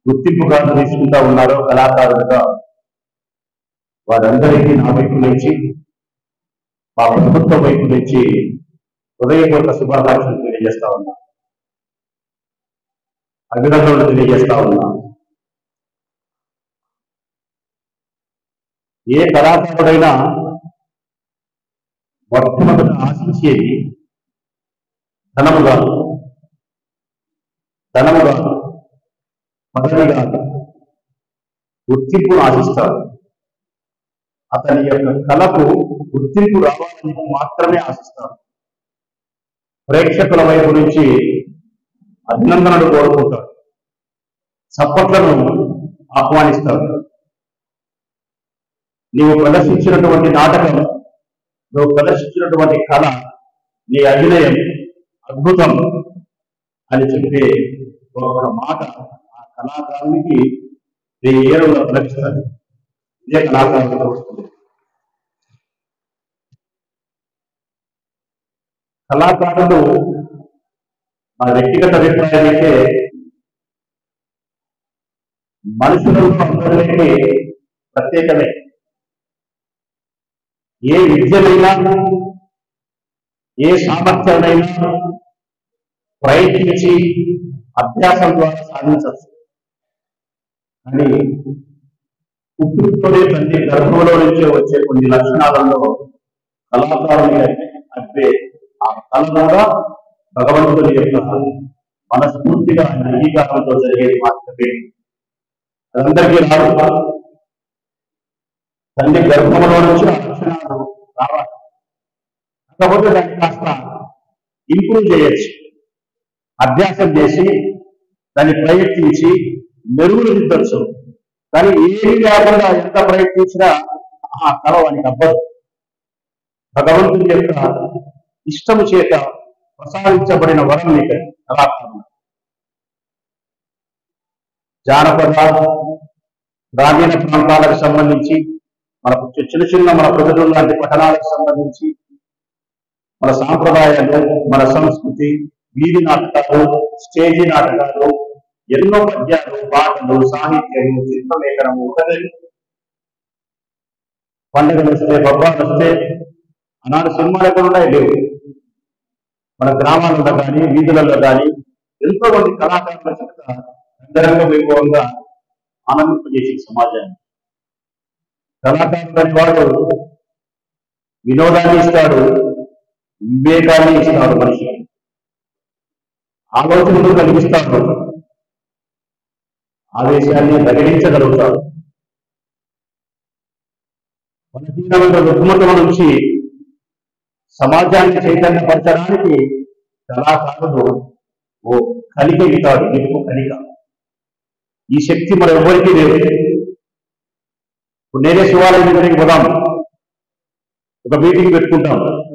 గుర్తింపు కార్డు తీసుకుంటా ఉన్నారో కళాకారులుగా వారందరికీ నా వైపు నుంచి మా ప్రభుత్వం వైపు నుంచి హృదయపూర్వక శుభాకాంక్షలు తెలియజేస్తా ఉన్నా అభినందనలు తెలియజేస్తా ఉన్నా ఏ కళాకారుడైనా మొట్టమొదట ఆశించేది ధనము కాదు ధనము కాదు పదవి కాదు గుర్తింపును ఆశిస్తాడు అతని యొక్క కళకు గుర్తింపు రావాలని మాత్రమే ఆశిస్తాడు ప్రేక్షకుల వైపు నుంచి అభినందనలు కోరుకుంటాడు చప్పట్లను ఆహ్వానిస్తాడు నీవు ప్రదర్శించినటువంటి నాటకం నువ్వు ప్రదర్శించినటువంటి కళ నీ అభినయం అద్భుతం అని చెప్పే ఒక మాట ఆ కళాకారునికి వెయ్యి ఏళ్ళలో లభిస్తుంది ఇదే కళాకారులకు వస్తుంది కళాకారులు నా వ్యక్తిగత అభిప్రాయం అయితే మనుషులలో అందరికీ ప్రత్యేకమే ఏ విద్యనైనా ఏ సామర్థ్యానైనా ప్రయత్నించి అభ్యాసం ద్వారా సాధించవచ్చు కానీ పుట్టుకతోనే తల్లి గర్భంలో నుంచే వచ్చే కొన్ని లక్షణాలలో కళాకారుని అబ్బే ఆ కళ కూడా భగవంతుని యొక్క మనస్ఫూర్తిగా ఆయన అంగీకారంతో జరిగేది మాత్రమే అదందరికీ రాదు తల్లి గర్భంలో నుంచి ఆ లక్షణాలు రావాలి కాకపోతే దాన్ని కాస్త ఇంప్రూవ్ చేయొచ్చు అభ్యాసం చేసి దాన్ని ప్రయత్నించి మెరుగులు దిద్దొచ్చు కానీ ఏమీ లేకుండా ఎంత ప్రయత్నించినా ఆ కళ వానికి అవ్వదు భగవంతుని యొక్క ఇష్టము చేత ప్రసాదించబడిన వరం నీకు అది, కళాకారుడు జానపద గ్రామీణ ప్రాంతాలకు సంబంధించి మనకు చి- చిన్న చిన్న మన ప్రజలు లాంటి పట్టణాలకు సంబంధించి మన సాంప్రదాయాలు మన సంస్కృతి వీధి నాటకాలు స్టేజీ నాటకాలు ఎన్నో పద్యాలు పాటలు సాహిత్యము చిత్రలేఖనము కథలు పండుగలు వస్తే పబ్బాలు వస్తే ఆనాడు సినిమాలు ఎక్కడ ఉన్నాయి లేవు మన గ్రామాలలో కానీ వీధులలో కానీ ఎంతో మంది కళాకారుల చేత అంతరంగ వైభవంగా ఆనందింపజేసే సమాజాన్ని కళాకారుడు వాడు వినోదాన్ని ఇస్తాడు వివేకాన్ని ఇస్తాడు మనిషికి ఆలోచనలు కలిగిస్తాడు ఆవేశాన్ని ప్రకటించగలుగుతాడు బలహీనమైన రుగ్మతల నుంచి సమాజాన్ని చైతన్యపరచడానికి కళాకారుడు ఓ కలిక ఇస్తాడు నిప్పు కలిక ఈ శక్తి మరి ఎవరికీ లేదు ఇప్పుడు నేనే శివాలయం దగ్గరికి పోదాం ఒక మీటింగ్ పెట్టుకుంటాం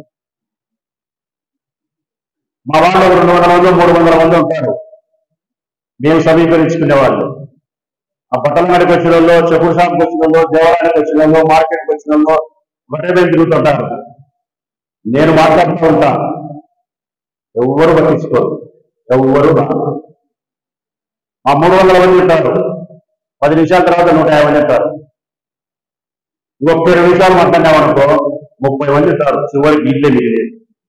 మా వాళ్ళు ఒక రెండు వందల మంది మూడు వందల మంది ఉంటారు మేము సమీకరించుకునే వాళ్ళు ఆ బట్టల మేడకి వచ్చిన వాళ్ళు చెప్పుల షాప్కి వచ్చిన వాళ్ళు దేవాలయానికి వచ్చిన వాళ్ళు మార్కెట్కి వచ్చిన వాళ్ళు ఒకటే మేము తిరుగుతుంటారు నేను మాట్లాడుతూ ఉంటా ఎవ్వరు పట్టించుకోరు ఎవ్వరు రారు మా మూడు వందల మంది ఉంటారు పది నిమిషాల తర్వాత నూట యాభై మంది ఉంటారు ముప్పై రెండు నిమిషాలు మాట్లాడినామనుకో ముప్పై మంది ఉంటారు చివరికి ఇల్లే మిగిలేదు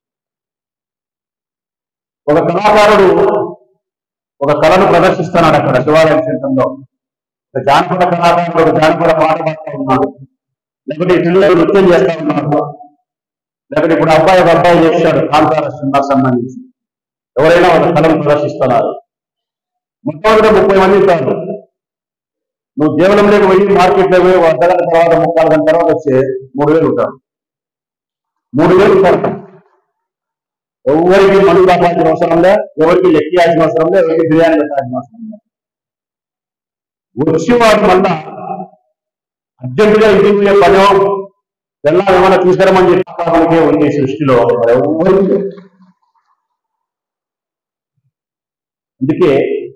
ఒక కళాకారుడు ఒక కళను ప్రదర్శిస్తున్నాడు అక్కడ శివాలయం సెంటర్లో ఒక జానపద కళాకారుడు ఒక జానపద పాట పాడుతూ ఉన్నాడు లేకపోతే ఈ పిల్లలు నృత్యం చేస్తా ఉన్నారు లేకపోతే ఇప్పుడు అబ్బాయి ఒక అబ్బాయి చేశాడు కాంతార సినిమాకి సంబంధించి ఎవరైనా ఒక కళను ప్రదర్శిస్తున్నారు మొట్టమొదటి ముప్పై మంది ఉంటారు నువ్వు దేవలంలోకి పోయి మార్కెట్లో పోయి ఒక అర్ధగంట తర్వాత ముక్కాలు గంట తర్వాత వచ్చి మూడు వేలు ఉంటారు మూడు వేలు ఉంటారు ఎవరికి మందు కాపాల్సిన అవసరం లే ఎవరికి లెక్కియాల్సిన అవసరం లే ఎవరికి బిర్యానీ పెట్టాల్సిన అవసరం లే వచ్చేవాడు మళ్ళా అర్జెంటుగా ఇంటికి పోయే పనో వెళ్ళా ఏమైనా తీసుకురమని చెప్పి మనకే ఉంది ఈ సృష్టిలో మరి ఎవరికి లేదు. అందుకే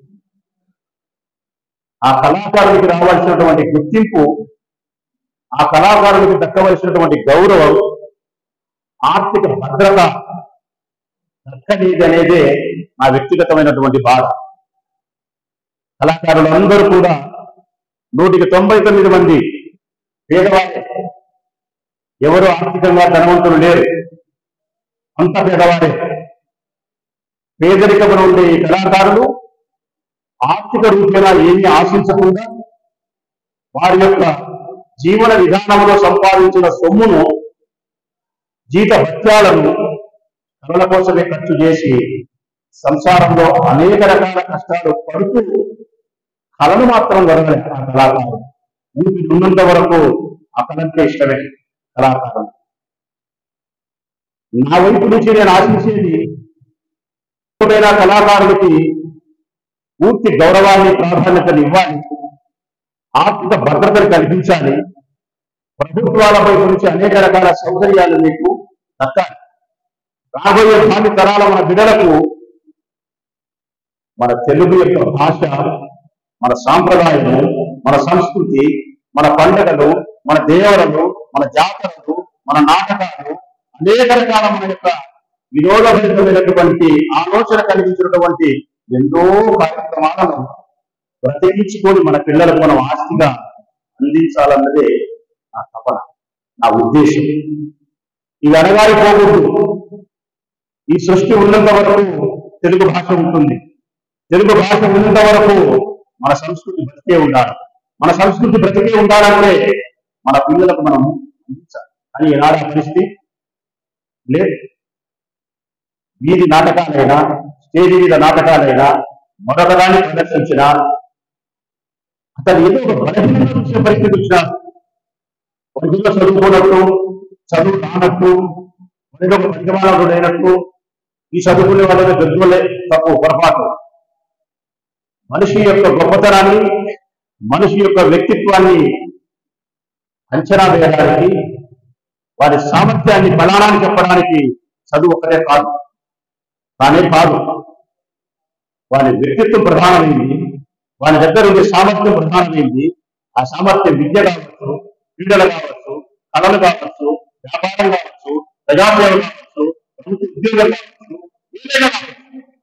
ఆ కళాకారుడికి రావాల్సినటువంటి గుర్తింపు ఆ కళాకారుడికి దక్కవలసినటువంటి గౌరవం ఆర్థిక భద్రత దక్కలేదు అనేదే నా వ్యక్తిగతమైనటువంటి బాధ కళాకారులందరూ కూడా నూటికి తొంభై తొమ్మిది మంది పేదవారే ఎవరు ఆర్థికంగా ధనవంతులు లేరు అంత పేదవారే పేదరికమున ఉండే ఈ కళాకారులు ఆర్థిక రూపేణా ఏమీ ఆశించకుండా వారి యొక్క జీవన విధానంలో సంపాదించిన సొమ్మును జీత భత్యాలను కళల కోసమే ఖర్చు చేసి సంసారంలో అనేక రకాల కష్టాలు పడుతూ కళను మాత్రం వదలలే ఆ కళాకారులు ఊపి ఉన్నంత వరకు ఆ కళంటే ఇష్టమే కళాకారులు నా వైపు నుంచి నేను ఆశించేది ఎవరైనా కళాకారులకి పూర్తి గౌరవాన్ని ప్రాధాన్యతను ఇవ్వాలి ఆర్థిక భద్రతను కల్పించాలి ప్రభుత్వాల వైపు నుంచి అనేక రకాల సౌకర్యాలు మీకు దక్కాలి రాబోయే భావి తరాల మన బిడ్డలకు మన తెలుగు యొక్క భాష మన సాంప్రదాయము మన సంస్కృతి మన పండుగలు మన దేవరలు మన జాతరలు మన నాటకాలు అనేక రకాల మన యొక్క వినోదభరితమైనటువంటి ఆలోచన కలిగించినటువంటి ఎన్నో కార్యక్రమాలను బ్రతికించుకొని మన పిల్లలకు మనం ఆస్తిగా అందించాలన్నదే నా తపన నా ఉద్దేశం ఇవి అడగారిపోకూడదు ఈ సృష్టి ఉన్నంత వరకు తెలుగు భాష ఉంటుంది తెలుగు భాష ఉన్నంత వరకు మన సంస్కృతి బ్రతికే ఉండాలి మన సంస్కృతి బ్రతికే ఉండాలంటే మన పిల్లలకు మనం అందించాలి కానీ ఈనాడు ఆ పరిస్థితి లేదు వీధి నాటకాలైనా స్టేజ్ మీద నాటకాలైనా మొదటగానే ప్రదర్శించిన అతను ఏదో ఒక బలహీనంగా చూసే పరిస్థితి వచ్చినాడు ఒకటిలో చదువుకున్నట్టు చదువు రానట్టు మరిలో ఒక పరిగమానకుడు అయినట్టు ఈ చదువుకునే వాళ్ళని గద్దులే తప్పు పొరపాటు మనిషి యొక్క గొప్పతనాన్ని మనిషి యొక్క వ్యక్తిత్వాన్ని అంచనా వేయడానికి వారి సామర్థ్యాన్ని బలానాన్ని చెప్పడానికి చదువు ఒక్కటే కాదు తానే కాదు వారి వ్యక్తిత్వం ప్రధానమైంది వారి దగ్గర ఉండే సామర్థ్యం ప్రధానమైంది ఆ సామర్థ్యం విద్య కావచ్చు క్రీడలు కావచ్చు కళలు కావచ్చు వ్యాపారం కావచ్చు ప్రజాసేవ కావచ్చు ప్రభుత్వ ఉద్యోగం కావచ్చు ఏదైనా కావచ్చు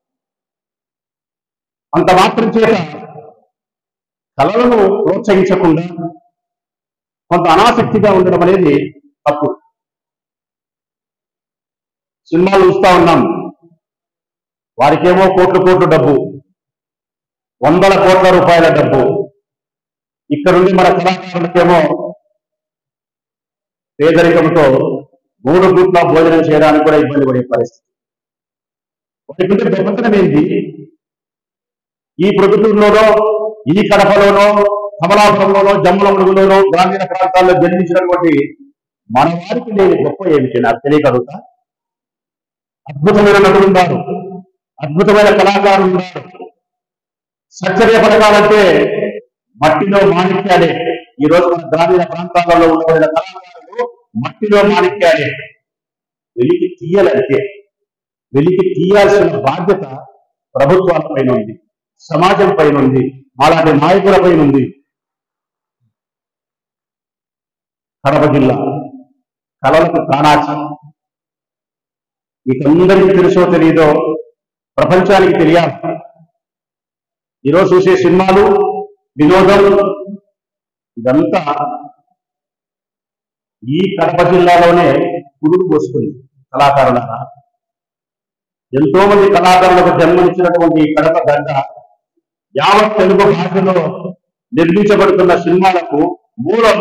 అంత మాత్రం చేత కళలను ప్రోత్సహించకుండా కొంత అనాసక్తిగా ఉండడం అనేది తప్పు సినిమాలు చూస్తా ఉన్నాం వారికేమో కోట్ల కోట్ల డబ్బు వందల కోట్ల రూపాయల డబ్బు ఇక్కడుండి మన కళాకారులకేమో పేదరికంతో మూడు పూట్ల భోజనం చేయడానికి కూడా ఇబ్బంది పడే పరిస్థితి వాటికంటే గొప్పతనం ఏంటి ఈ ప్రొద్దుటూరులోనో ఈ కడపలోనో కమలాపురంలోనో జమ్మలమడుగులోనో గ్రామీణ ప్రాంతాల్లో జన్మించినటువంటి మన వారికి లేని గొప్ప ఏమిటి నాకు తెలియగలుగుతా అద్భుతమైన నటులు ఉన్నారు అద్భుతమైన కళాకారులు ఉన్నారు సచ్చర్య పథకాలంటే మట్టిలో మాణిక్యాలే ఈ రోజు మన గ్రామీణ ప్రాంతాలలో ఉండబడిన కళాకారులు మట్టిలో మాణిక్యాలే వెలికి తీయాలంటే వెలికి తీయాల్సిన బాధ్యత ప్రభుత్వాల పైన ఉంది సమాజం పైన ఉంది అలాంటి నాయకుల పైన ఉంది కడప జిల్లా కళలకు ప్రాణాచి మీకందరికీ తెలుసో తెలియదో ప్రపంచానికి తెలియాలి ఈరోజు చూసే సినిమాలు వినోదం ఇదంతా ఈ కడప జిల్లాలోనే పురుగు పోస్తుంది కళాకారుల ఎంతో మంది కళాకారులకు జన్మనిచ్చినటువంటి ఈ కడప గడ్డ యావత్ తెలుగు భాషలో నిర్మించబడుతున్న సినిమాలకు మూలం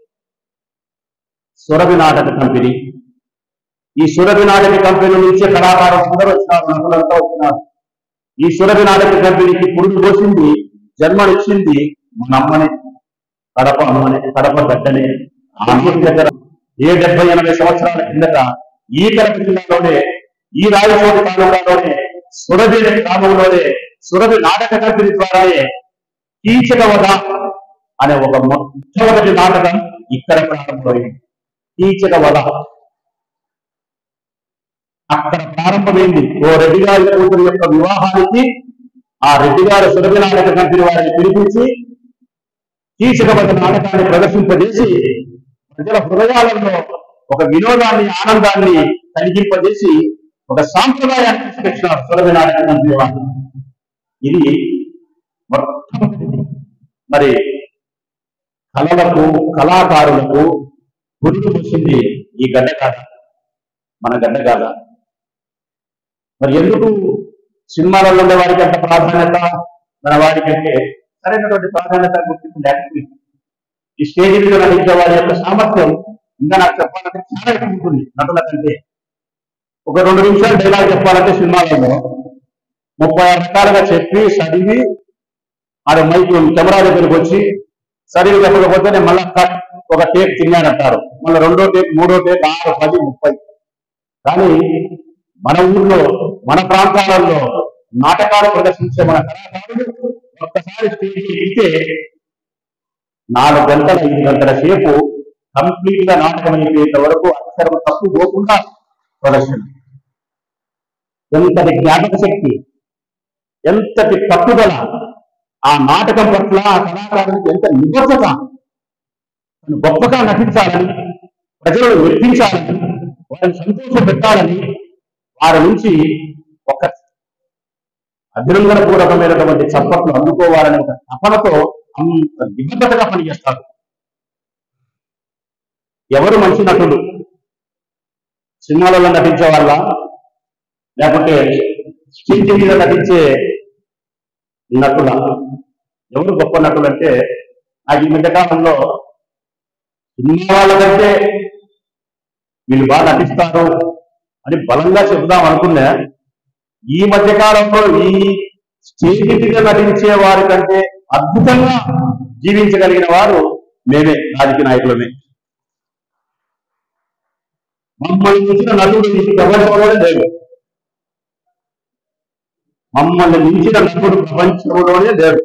సురభి నాటక కంపెనీ ఈ సురభి నాటక కంపెనీ నుంచే కళాకారులు అందరూ వచ్చినారు నటులంతా వచ్చినారు ఈ సురభి నాటక కంపెనీకి పురుగు పోసింది జన్మనిచ్చింది మన అమ్మని కడప అమ్మని కడప గడ్డని ఆ అమ్మని దగ్గర ఏ డెబ్బై ఎనభై సంవత్సరాల కిందట ఈ కడప జిల్లాలోనే ఈ రాజకోటి తాలూకాలోనే సురభి అనే గ్రామంలోనే సురభి నాటక కంపెనీ ద్వారానే కీచక వధ అనే ఒక మొట్టమొదటి నాటకం ఇక్కడ ప్రారంభమైంది కీచక వధ అక్కడ ప్రారంభమైంది ఓ రెడ్డి గారి కూతురు యొక్క వివాహానికి ఆ రెడ్డి గారి సురభి నాటక కంపెనీ వారిని పిలిపించి కీచకబడ్డ నాటకాన్ని ప్రదర్శింపజేసి ప్రజల హృదయాలలో ఒక వినోదాన్ని ఆనందాన్ని కలిగింపజేసి ఒక సాంప్రదాయాన్ని తీసుకొచ్చినారు సురభి నాటక కంపెనీ వారు ఇది మొట్టమొదటిది మరి కళలకు కళాకారులకు పురుగు వచ్చింది ఈ గడ్డ కాద మన గడ్డ కాద మరి ఎందుకు సినిమాలలో ఉండే వారికి అంత ప్రాధాన్యత మన వారికి అంటే సరైనటువంటి ప్రాధాన్యత గుర్తింపు లేకపోయింది ఈ స్టేజ్ మీద నటించే వారి యొక్క సామర్థ్యం ఇంకా నాకు చెప్పాలంటే చాలా ఎక్కువ ఉంటుంది నటుల కంటే ఒక రెండు నిమిషాలు డైలాగ్ చెప్పాలంటే సినిమాలలో ముప్పై ఆరు రకాలుగా చెప్పి చదివి ఆడ మైక్ కెమెరా దగ్గరికి వచ్చి సరిగ్గా చెప్పకపోతే నేను మళ్ళా కట్ ఒక టేక్ తిన్నానంటారు మళ్ళీ రెండో టేక్ మూడో టేక్ ఆరు పది ముప్పై కానీ మన ఊర్లో మన ప్రాంతాలలో నాటకాలు ప్రదర్శించే మన కళాకారులు ఒక్కసారి స్టేజ్కి ఎక్కితే నాలుగు గంటల ఐదు గంటల సేపు కంప్లీట్ గా నాటకం అయిపోయేంత వరకు అక్షరం తప్పు పోకుండా ప్రదర్శన ఎంతటి జ్ఞాపక శక్తి ఎంతటి పట్టుదల ఆ నాటకం పట్ల ఆ కళాకారునికి ఎంత నిబద్ధత తను గొప్పగా నటించాలని ప్రజలను మెప్పించాలని వారిని సంతోష పెట్టాలని వారి నుంచి ఒక అభినందన పూర్వకమైనటువంటి చప్పట్లు అందుకోవాలనే ఒక తపనతో అంత నిబద్ధతగా పనిచేస్తారు ఎవరు మంచి నటుడు సినిమాలలో నటించే వాళ్ళ లేకుంటే స్టేజ్ మీద నటించే నటుల ఎవరు గొప్ప నటులు అంటే నాకు ఈ మధ్యకాలంలో సినిమా వాళ్ళకంటే వీళ్ళు బాగా నటిస్తారు అని బలంగా చెబుదాం అనుకున్నా ఈ మధ్య కాలంలో ఈ స్టేజ్ మీద నటించే వారి కంటే అద్భుతంగా జీవించగలిగిన వారు మేమే రాజకీయ నాయకులమే మమ్మల్ని మించిన నటుడు ఈ ప్రపంచంలోనే లేడు మమ్మల్ని మించిన నటుడు ప్రపంచంలోనే లేడు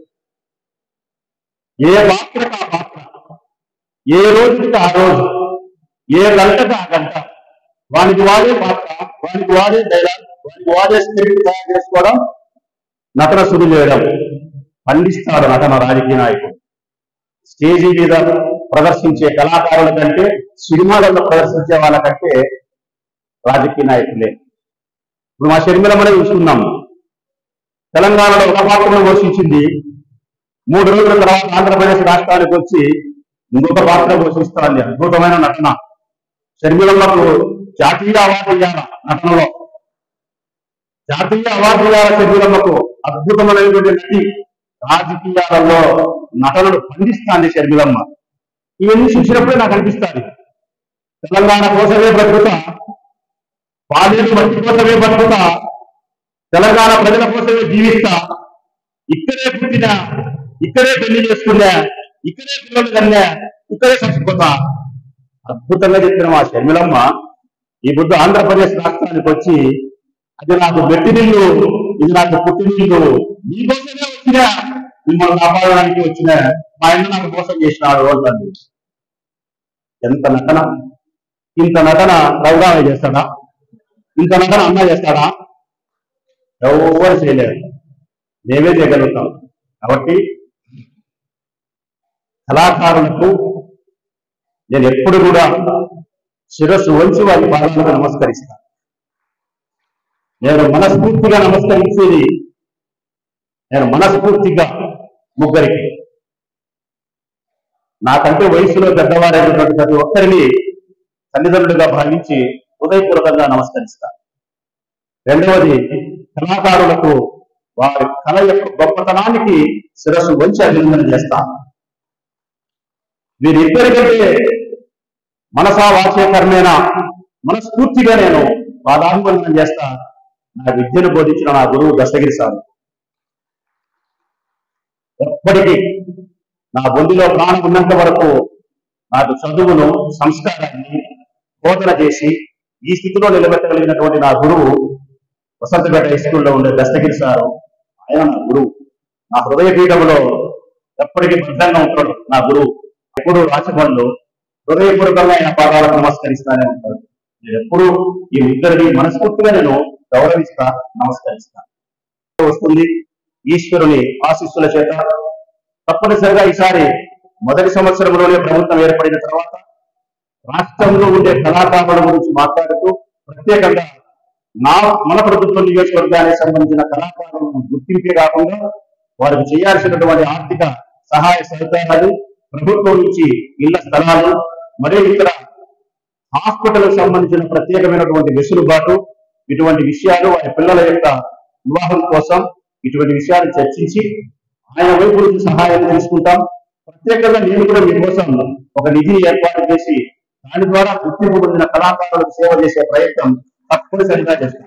ఏ పాత్రకు ఆ పాత్ర ఏ రోజుకి ఆ రోజు ఏ గంటకు ఆ గంట వానికి వాడే పాత్ర వానికి వాడే డైలాగ్ వానికి వాడే స్క్రిప్ట్ తయారు చేసుకోవడం నటన శురు చేయడం పండిస్తాడు నటన రాజకీయ నాయకుడు స్టేజీ మీద ప్రదర్శించే కళాకారుల కంటే సినిమాలలో ప్రదర్శించే వాళ్ళ కంటే రాజకీయ నాయకులే ఇప్పుడు మా షర్మిలమ్మనే చూసుకున్నాం తెలంగాణలో ఒక పాత్రను పోషించింది మూడు రోజుల తర్వాత ఆంధ్రప్రదేశ్ రాష్ట్రానికి వచ్చి ఇంకొక పాత్ర పోషిస్తోంది అద్భుతమైన నటన షర్మిలమ్మకు జాతీయ అవార్డు ఇవ్వాల నటనలో జాతీయ అవార్డు ఇవ్వాల షర్మిలమ్మకు అద్భుతమైనటువంటి నటి రాజకీయాలలో నటనను పండిస్తాంది షర్మిలమ్మ ఇవన్నీ చూసినప్పుడే నాకు అనిపిస్తుంది తెలంగాణ కోసమే బ్రతుకుతా పాలేరు మట్టి కోసమే బ్రతుకుతా తెలంగాణ ప్రజల కోసమే జీవిస్తా ఇక్కడే పుట్టిన ఇక్కడే పెళ్లి చేసుకున్నా ఇక్కడే పిల్లలు కన్నా ఇక్కడే చచ్చిపోతా అద్భుతంగా చెప్పిన మా షర్మిలమ్మ ఈ బుద్ధ ఆంధ్రప్రదేశ్ రాష్ట్రానికి వచ్చి అది నాకు మెట్టినిల్లు ఇది నాకు పుట్టినిల్లు మీకోసమే వచ్చిన మిమ్మల్ని కాపాడడానికి వచ్చిన మా ఆయన నాకు మోసం చేసినాడు అంటుంది ఎంత నటన ఇంత నటన రఘురామయ్య చేస్తాడా ఇంత నటన అన్న చేస్తాడా ఎవరు చేయలేరు మేమే చేయగలుగుతాం కాబట్టి కళాకారులకు నేను ఎప్పుడు కూడా శిరస్సు వంచి వారి పాదాలకు నమస్కరిస్తాను నేను మనస్ఫూర్తిగా నమస్కరించేది నేను మనస్ఫూర్తిగా ముగ్గురికి నాకంటే వయసులో పెద్దవారైనటువంటి ప్రతి ఒక్కరిని తల్లిదండ్రులుగా భావించి హృదయపూర్వకంగా నమస్కరిస్తాను రెండవది కళాకారులకు వారి కళ యొక్క గొప్పతనానికి శిరస్సు వంచి అభినందన చేస్తాను వీరిద్దరికంటే మనసా వాచే కర్మేణ మనస్ఫూర్తిగా నేను పాదాభివందనం చేస్తా నా విద్యను బోధించిన నా గురువు దశగిరి సార్ ఎప్పటికీ నా బొందిలో ప్రాణం ఉన్నంత వరకు నాకు చదువును సంస్కారాన్ని బోధన చేసి ఈ స్థితిలో నిలబెట్టగలిగినటువంటి నా గురువు వసంతపేట హై స్కూల్లో ఉండే దస్తగిరి సారు ఆయన నా గురువు నా హృదయ పీఠంలో ఎప్పటికీ బద్ధంగా ఉంటాడు నా గురువు ఎప్పుడు రాచపండు హృదయపూర్వకంగా ఆయన పాదాలకు నమస్కరిస్తానే ఉంటాడు నేను ఎప్పుడు ఈ ఇద్దరిని మనస్ఫూర్తిగా నేను గౌరవిస్తా నమస్కరిస్తా వస్తుంది ఈశ్వరుని ఆశీస్సుల చేత తప్పనిసరిగా ఈసారి మొదటి సంవత్సరంలోనే ప్రభుత్వం ఏర్పడిన తర్వాత రాష్ట్రంలో ఉండే కళాకారుల గురించి మాట్లాడుతూ ప్రత్యేకంగా నా మన ప్రభుత్వ నియోజకవర్గానికి సంబంధించిన కళాకారులను గుర్తింపే కాకుండా వారికి చేయాల్సినటువంటి ఆర్థిక సహాయ సహకారాలు ప్రభుత్వం నుంచి ఇళ్ల స్థలాలు మరియు ఇతర హాస్పిటల్ సంబంధించిన ప్రత్యేకమైనటువంటి వెసులుబాటు ఇటువంటి విషయాలు వారి పిల్లల యొక్క వివాహం కోసం ఇటువంటి విషయాలు చర్చించి ఆయన వైపు నుంచి సహాయం తీసుకుంటాం ప్రత్యేకంగా నేను కూడా మీకోసం ఒక నిధిని ఏర్పాటు చేసి దాని ద్వారా గుర్తింపు పొందిన కళాకారులకు సేవ చేసే ప్రయత్నం తప్పనిసరిగా చేస్తాం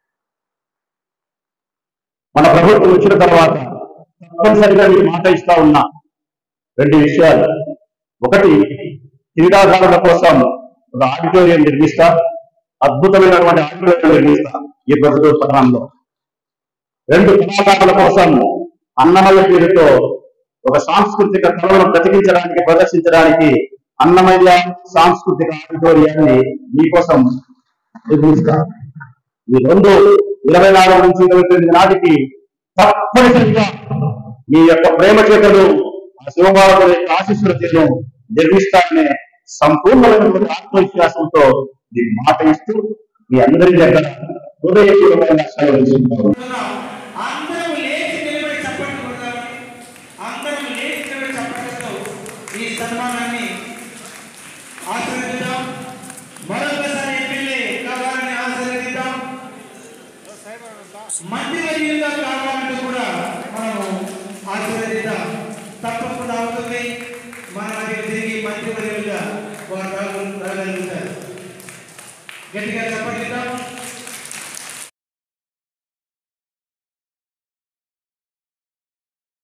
మన ప్రభుత్వం వచ్చిన తర్వాత తప్పనిసరిగా మీకు మాట ఇస్తా ఉన్నా రెండు విషయాలు ఒకటి క్రీడాకారుల కోసం ఒక ఆడిటోరియం నిర్మిస్తా అద్భుతమైనటువంటి ఆడిటోరియం నిర్మిస్తా ఈ ప్రభుత్వ స్థానంలో రెండు కళాకారుల కోసం అన్నమయ్య పేరుతో ఒక సాంస్కృతిక కళలను బ్రతికించడానికి ప్రదర్శించడానికి అన్నమయ్య సాంస్కృతిక ఆడిటోరియాన్ని మీకోసం నిర్మిస్తా ఈ రెండు ఇరవై నాలుగు నుంచి ఇరవై తొమ్మిది నాటికి తప్పనిసరిగా మీ యొక్క ప్రేమ చేతలు ఆ శివబాబు యొక్క ఆశీస్సుల చేతను నిర్మిస్తారనే సంపూర్ణమైనటువంటి ఆత్మవిశ్వాసంతో మీ మాట ఇస్తూ మీ అందరి దగ్గర హృదయపూర్వకమైన సెలవు తీసుకుంటారు అందరం లేచి నిలబడి చప్పట్లు కొడదాం అందరం లేచి నిలబడి చప్పట్లతో ఈ సన్మానాన్ని ఆశీర్వదిద్దాం మరొకసారి ఎమ్మెల్యే కావాలని ఆశీర్వదిద్దాం మంత్రివర్యులుగా కావాలంటూ కూడా మనము ఆశీర్వదిద్దాం తప్పకుండా అవుతుంది మన దగ్గర తిరిగి మంత్రివర్యులుగా వారు రాగలుగుతారు గట్టిగా చప్పట్లిద్దాం